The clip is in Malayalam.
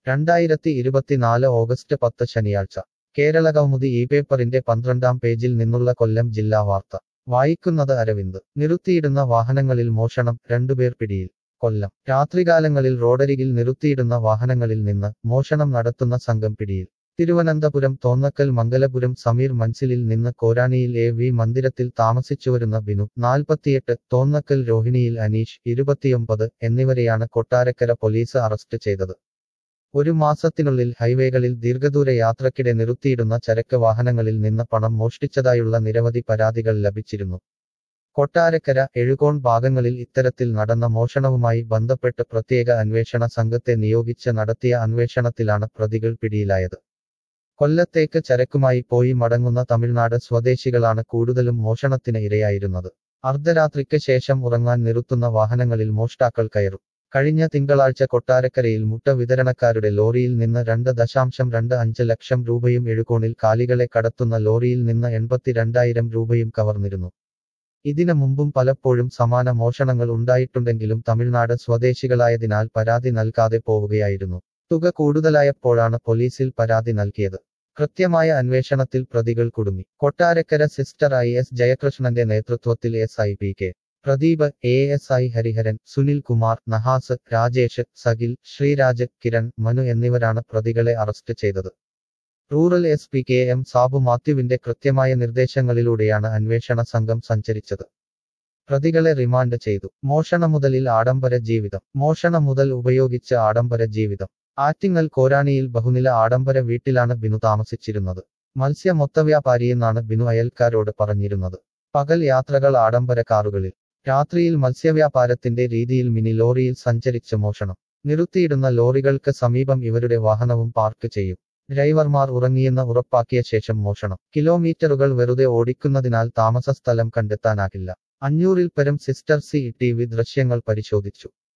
രണ്ടായിരത്തി ഇരുപത്തിനാല് ഓഗസ്റ്റ് പത്ത് ശനിയാഴ്ച കേരള കൗമുദി ഈ പേപ്പറിന്റെ പന്ത്രണ്ടാം പേജിൽ നിന്നുള്ള കൊല്ലം ജില്ലാ വാർത്ത വായിക്കുന്നത് അരവിന്ദ് നിർത്തിയിടുന്ന വാഹനങ്ങളിൽ മോഷണം രണ്ടുപേർ പിടിയിൽ കൊല്ലം രാത്രികാലങ്ങളിൽ റോഡരികിൽ നിർത്തിയിടുന്ന വാഹനങ്ങളിൽ നിന്ന് മോഷണം നടത്തുന്ന സംഘം പിടിയിൽ തിരുവനന്തപുരം തോന്നക്കൽ മംഗലപുരം സമീർ മൻസിലിൽ നിന്ന് കോരാണിയിൽ എ വി മന്ദിരത്തിൽ താമസിച്ചുവരുന്ന ബിനു നാൽപ്പത്തിയെട്ട് തോന്നക്കൽ രോഹിണിയിൽ അനീഷ് ഇരുപത്തിയൊമ്പത് എന്നിവരെയാണ് കൊട്ടാരക്കര പോലീസ് അറസ്റ്റ് ചെയ്തത് ഒരു മാസത്തിനുള്ളിൽ ഹൈവേകളിൽ ദീർഘദൂര യാത്രക്കിടെ നിർത്തിയിടുന്ന ചരക്ക് വാഹനങ്ങളിൽ നിന്ന് പണം മോഷ്ടിച്ചതായുള്ള നിരവധി പരാതികൾ ലഭിച്ചിരുന്നു കൊട്ടാരക്കര എഴുകോൺ ഭാഗങ്ങളിൽ ഇത്തരത്തിൽ നടന്ന മോഷണവുമായി ബന്ധപ്പെട്ട് പ്രത്യേക അന്വേഷണ സംഘത്തെ നിയോഗിച്ച് നടത്തിയ അന്വേഷണത്തിലാണ് പ്രതികൾ പിടിയിലായത് കൊല്ലത്തേക്ക് ചരക്കുമായി പോയി മടങ്ങുന്ന തമിഴ്നാട് സ്വദേശികളാണ് കൂടുതലും മോഷണത്തിന് ഇരയായിരുന്നത് അർദ്ധരാത്രിക്ക് ശേഷം ഉറങ്ങാൻ നിർത്തുന്ന വാഹനങ്ങളിൽ മോഷ്ടാക്കൾ കയറും കഴിഞ്ഞ തിങ്കളാഴ്ച കൊട്ടാരക്കരയിൽ മുട്ട വിതരണക്കാരുടെ ലോറിയിൽ നിന്ന് രണ്ട് ദശാംശം രണ്ട് അഞ്ച് ലക്ഷം രൂപയും എഴുകോണിൽ കാലികളെ കടത്തുന്ന ലോറിയിൽ നിന്ന് എൺപത്തിരണ്ടായിരം രൂപയും കവർന്നിരുന്നു ഇതിനു മുമ്പും പലപ്പോഴും സമാന മോഷണങ്ങൾ ഉണ്ടായിട്ടുണ്ടെങ്കിലും തമിഴ്നാട് സ്വദേശികളായതിനാൽ പരാതി നൽകാതെ പോവുകയായിരുന്നു തുക കൂടുതലായപ്പോഴാണ് പോലീസിൽ പരാതി നൽകിയത് കൃത്യമായ അന്വേഷണത്തിൽ പ്രതികൾ കുടുങ്ങി കൊട്ടാരക്കര സിസ്റ്റർ ഐ എസ് ജയകൃഷ്ണന്റെ നേതൃത്വത്തിൽ S I P K Pradeep A S I Hariharan Sunil Kumar Nahas Rajesh Sakil Sreeraj Kiran Manu എന്നിവരാണ് പ്രതികളെ അറസ്റ്റ് ചെയ്തത് rural S P K M Sabu മാത്യുവിന്റെ കൃത്യമായ നിർദ്ദേശങ്ങളിലൂടെയാണ് അന്വേഷണ സംഘം സഞ്ചരിച്ചത് പ്രതികളെ റിമാൻഡ് ചെയ്തു മോഷണ മുതലിൽ ആഡംബര ജീവിതം മോഷണ മുതൽ ഉപയോഗിച്ച് ആഡംബര ജീവിതം ആറ്റിങ്ങൽ കോരാണിയിൽ ബഹുനില ആഡംബര വീട്ടിലാണ് ബിനു താമസിച്ചിരുന്നത് മത്സ്യ മൊത്തവ്യാപാരിയെന്നാണ് ബിനു അയൽക്കാരോട് പറഞ്ഞിരുന്നത് പകൽ യാത്രകൾ ആഡംബര കാറുകളിൽ രാത്രിയിൽ മത്സ്യവ്യാപാരത്തിന്റെ രീതിയിൽ മിനി ലോറിയിൽ സഞ്ചരിച്ച് മോഷണം നിർത്തിയിടുന്ന ലോറികൾക്ക് സമീപം ഇവരുടെ വാഹനവും പാർക്ക് ചെയ്യും ഡ്രൈവർമാർ ഉറങ്ങിയെന്ന് ഉറപ്പാക്കിയ ശേഷം മോഷണം കിലോമീറ്ററുകൾ വെറുതെ ഓടിക്കുന്നതിനാൽ താമസ സ്ഥലം കണ്ടെത്താനാകില്ല അഞ്ഞൂറിൽ പരം സിസ്റ്റർ സി ടി വി ദൃശ്യങ്ങൾ പരിശോധിച്ചു